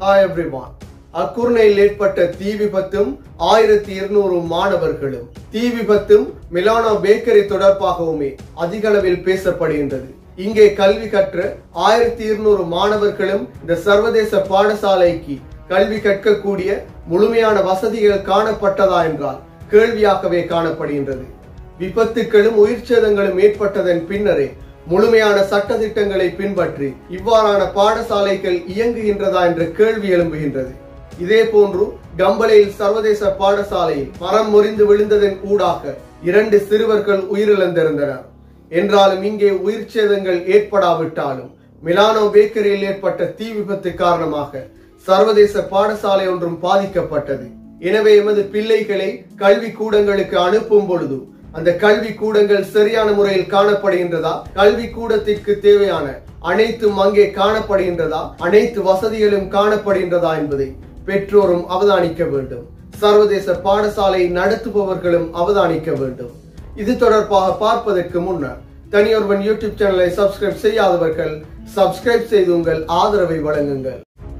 hi everyone அக்குர்ணையில் ஏற்பட்ட தீ விபத்தும் ஆயிரத்தி இருநூறு மாணவர்களும் தீ விபத்தும் மிலானோ பேக்கரி தொடர்பாகவுமே அதிக அளவில் பேசப்படுகின்றது இங்கே கல்வி கற்ற ஆயிரத்தி இருநூறு மாணவர்களும் இந்த சர்வதேச பாடசாலைக்கு கல்வி கற்கக்கூடிய முழுமையான வசதிகள் காணப்பட்டதா என்றால் கேள்வியாகவே காணப்படுகின்றது விபத்துக்களும் உயிர் சேதங்களும் ஏற்பட்டதன் பின்னரே முழுமையான சட்ட திட்டங்களை பின்பற்றி இவ்வாறான பாடசாலைகள் இயங்குகின்றதா என்ற கேள்வி எழும்புகின்றது இதே போன்று கம்பளையில் சர்வதேச பாடசாலையில் மரம் முறிந்து விழுந்ததன் ஊடாக இரண்டு சிறுவர்கள் உயிரிழந்திருந்தனர் என்றாலும் இங்கே உயிர் சேதங்கள் ஏற்படாவிட்டாலும் மிலானோ பேக்கரியில் ஏற்பட்ட தீ விபத்து காரணமாக சர்வதேச பாடசாலை ஒன்றும் பாதிக்கப்பட்டது எனவே எமது பிள்ளைகளை கல்வி கூடங்களுக்கு அனுப்பும் பொழுது அந்த கல்வி கூடங்கள் சரியான முறையில் காணப்படுகின்றதா கல்வி கூடத்திற்கு தேவையான அனைத்தும் அங்கே காணப்படுகின்றதா அனைத்து வசதிகளும் காணப்படுகின்றதா என்பதை பெற்றோரும் அவதானிக்க வேண்டும் சர்வதேச பாடசாலை நடத்துபவர்களும் அவதானிக்க வேண்டும் இது தொடர்பாக பார்ப்பதற்கு முன்னர் தனியொருவன் யூடியூப் சேனலை சப்ஸ்கிரைப் செய்யாதவர்கள் சப்ஸ்கிரைப் செய்து உங்கள் ஆதரவை வழங்குங்கள்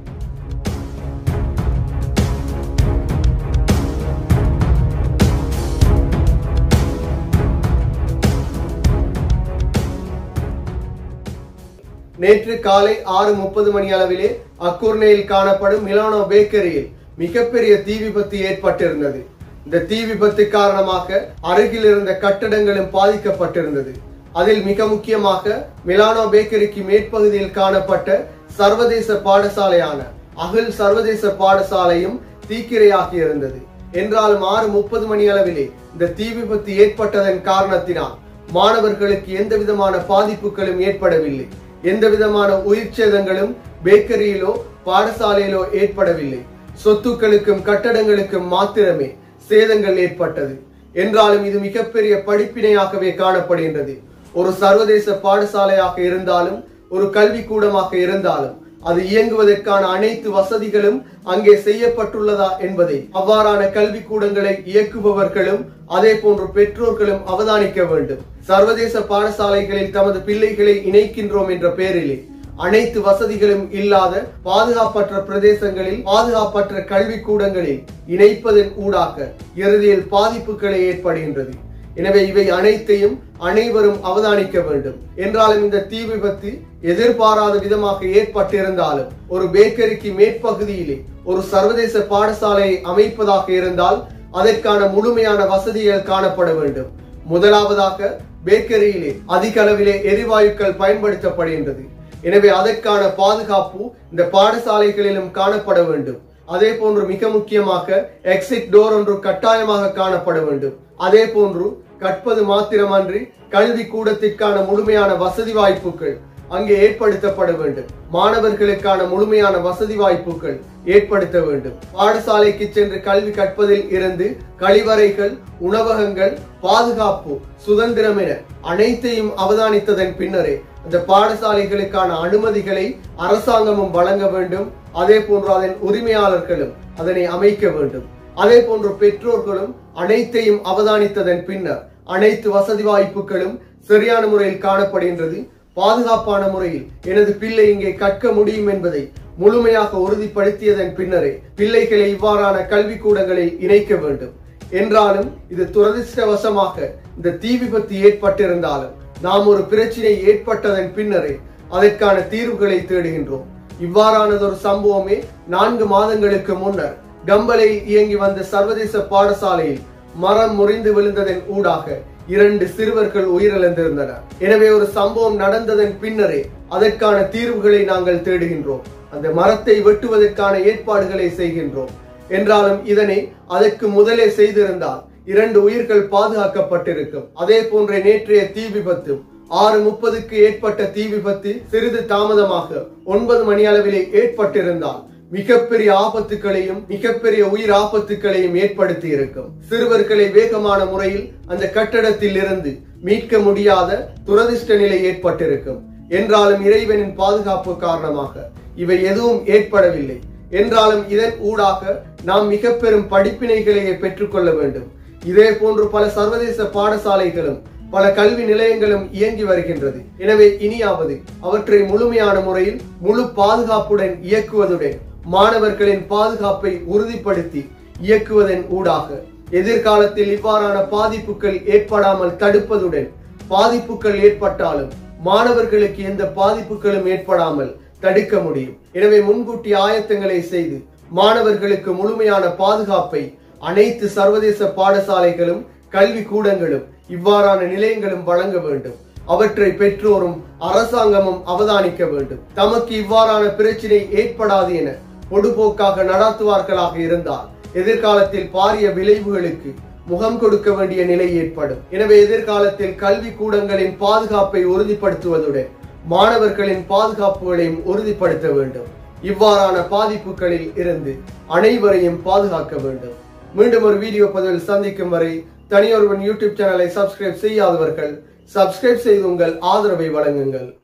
நேற்று காலை ஆறு முப்பது மணி அளவிலே அக்குர்ணையில் காணப்படும் மிலானோ பேக்கரியில் மிகப்பெரிய தீ விபத்து ஏற்பட்டிருந்தது இந்த தீ விபத்து காரணமாக அருகில் இருந்த கட்டடங்களும் பாதிக்கப்பட்டிருந்தது அதில் மிக முக்கியமாக மிலானோ பேக்கரிக்கு மேற்பகுதியில் காணப்பட்ட சர்வதேச பாடசாலையான அகில் சர்வதேச பாடசாலையும் தீக்கிரையாகி இருந்தது என்றாலும் ஆறு முப்பது மணி அளவிலே இந்த தீ விபத்து ஏற்பட்டதன் காரணத்தினால் மாணவர்களுக்கு எந்த விதமான பாதிப்புகளும் ஏற்படவில்லை எந்த விதமான உயிர் சேதங்களும் பேக்கரியிலோ பாடசாலையிலோ ஏற்படவில்லை சொத்துக்களுக்கும் கட்டடங்களுக்கும் மாத்திரமே சேதங்கள் ஏற்பட்டது என்றாலும் இது மிகப்பெரிய படிப்பினையாகவே காணப்படுகின்றது ஒரு சர்வதேச பாடசாலையாக இருந்தாலும் ஒரு கல்வி கூடமாக இருந்தாலும் அது இயங்குவதற்கான அனைத்து வசதிகளும் அங்கே செய்யப்பட்டுள்ளதா என்பதை அவ்வாறான கல்வி கூடங்களை இயக்குபவர்களும் அதே போன்று பெற்றோர்களும் அவதானிக்க வேண்டும் சர்வதேச பாடசாலைகளில் தமது பிள்ளைகளை இணைக்கின்றோம் என்ற பெயரிலே அனைத்து வசதிகளும் இல்லாத பாதுகாப்பற்ற பிரதேசங்களில் பாதுகாப்பற்ற கல்வி கூடங்களில் இணைப்பதன் ஊடாக இறுதியில் பாதிப்புகளை ஏற்படுகின்றது எனவே இவை அனைத்தையும் அனைவரும் அவதானிக்க வேண்டும் என்றாலும் இந்த தீ விபத்து எதிர்பாராத விதமாக ஏற்பட்டிருந்தாலும் ஒரு பேக்கரிக்கு மேற்பகுதியிலே ஒரு சர்வதேச பாடசாலையை அமைப்பதாக இருந்தால் அதற்கான முழுமையான வசதிகள் காணப்பட வேண்டும் முதலாவதாக பேக்கரியிலே அதிக அளவிலே எரிவாயுக்கள் பயன்படுத்தப்படுகின்றது எனவே அதற்கான பாதுகாப்பு இந்த பாடசாலைகளிலும் காணப்பட வேண்டும் அதே போன்று மிக முக்கியமாக எக்ஸிட் டோர் ஒன்று கட்டாயமாக காணப்பட வேண்டும் அதே போன்று கற்பது மாத்திரமன்றி கல்வி கூடத்திற்கான முழுமையான வசதி வாய்ப்புகள் அங்கே ஏற்படுத்தப்பட வேண்டும் மாணவர்களுக்கான முழுமையான வசதி வாய்ப்புகள் ஏற்படுத்த வேண்டும் பாடசாலைக்கு சென்று கல்வி கற்பதில் இருந்து கழிவறைகள் உணவகங்கள் பாதுகாப்பு சுதந்திரம் என அனைத்தையும் அவதானித்ததன் பின்னரே அந்த பாடசாலைகளுக்கான அனுமதிகளை அரசாங்கமும் வழங்க வேண்டும் அதே போன்று அதன் உரிமையாளர்களும் அதனை அமைக்க வேண்டும் அதே போன்று பெற்றோர்களும் அனைத்தையும் அவதானித்ததன் பின்னர் அனைத்து வசதி வாய்ப்புகளும் சரியான முறையில் காணப்படுகின்றது பாதுகாப்பான முறையில் எனது பிள்ளை இங்கே கற்க முடியும் என்பதை முழுமையாக உறுதிப்படுத்தியதன் பின்னரே பிள்ளைகளை இவ்வாறான கல்வி கூடங்களில் இணைக்க வேண்டும் என்றாலும் இது துரதிருஷ்டவசமாக இந்த தீ விபத்து ஏற்பட்டிருந்தாலும் நாம் ஒரு பிரச்சினை ஏற்பட்டதன் பின்னரே அதற்கான தீர்வுகளை தேடுகின்றோம் இவ்வாறானதொரு சம்பவமே நான்கு மாதங்களுக்கு முன்னர் கம்பலையில் இயங்கி வந்த சர்வதேச பாடசாலையில் மரம் முறிந்து விழுந்ததன் ஊடாக இரண்டு சிறுவர்கள் உயிரிழந்திருந்தனர் எனவே ஒரு சம்பவம் நடந்ததன் பின்னரே அதற்கான தீர்வுகளை நாங்கள் தேடுகின்றோம் அந்த மரத்தை வெட்டுவதற்கான ஏற்பாடுகளை செய்கின்றோம் என்றாலும் இதனை அதற்கு முதலே செய்திருந்தால் இரண்டு உயிர்கள் பாதுகாக்கப்பட்டிருக்கும் அதே போன்ற நேற்றைய தீ விபத்து ஆறு முப்பதுக்கு ஏற்பட்ட தீ விபத்து சிறிது தாமதமாக ஒன்பது மணி அளவிலே ஏற்பட்டிருந்தால் மிகப்பெரிய ஆபத்துக்களையும் மிகப்பெரிய உயிர் ஆபத்துக்களையும் ஏற்படுத்தி இருக்கும் சிறுவர்களை வேகமான முறையில் அந்த கட்டடத்தில் இருந்து மீட்க முடியாத துரதிர்ஷ்ட நிலை ஏற்பட்டிருக்கும் என்றாலும் இறைவனின் பாதுகாப்பு காரணமாக இவை எதுவும் ஏற்படவில்லை என்றாலும் இதன் ஊடாக நாம் மிக பெரும் படிப்பினைகளையே பெற்றுக்கொள்ள வேண்டும் இதே போன்று பல சர்வதேச பாடசாலைகளும் பல கல்வி நிலையங்களும் இயங்கி வருகின்றது எனவே இனியாவது அவற்றை முழுமையான முறையில் முழு பாதுகாப்புடன் இயக்குவதுடன் மாணவர்களின் பாதுகாப்பை உறுதிப்படுத்தி இயக்குவதன் ஊடாக எதிர்காலத்தில் இவ்வாறான பாதிப்புகள் ஏற்படாமல் தடுப்பதுடன் பாதிப்புகள் ஏற்பட்டாலும் மாணவர்களுக்கு எந்த பாதிப்புகளும் ஏற்படாமல் தடுக்க முடியும் எனவே முன்கூட்டி ஆயத்தங்களை செய்து மாணவர்களுக்கு முழுமையான பாதுகாப்பை அனைத்து சர்வதேச பாடசாலைகளும் கல்வி கூடங்களும் இவ்வாறான நிலையங்களும் வழங்க வேண்டும் அவற்றை பெற்றோரும் அரசாங்கமும் அவதானிக்க வேண்டும் தமக்கு இவ்வாறான பிரச்சினை ஏற்படாது என பொடுபோக்காக நடாத்துவார்களாக இருந்தால் எதிர்காலத்தில் பாரிய விளைவுகளுக்கு முகம் கொடுக்க வேண்டிய நிலை ஏற்படும் எனவே எதிர்காலத்தில் கல்வி கூடங்களின் பாதுகாப்பை உறுதிப்படுத்துவதுடன் மாணவர்களின் பாதுகாப்புகளையும் உறுதிப்படுத்த வேண்டும் இவ்வாறான பாதிப்புகளில் இருந்து அனைவரையும் பாதுகாக்க வேண்டும் மீண்டும் ஒரு வீடியோ பதிவில் சந்திக்கும் வரை தனியொருவன் யூடியூப் சேனலை சப்ஸ்கிரைப் செய்யாதவர்கள் சப்ஸ்கிரைப் செய்து உங்கள் ஆதரவை வழங்குங்கள்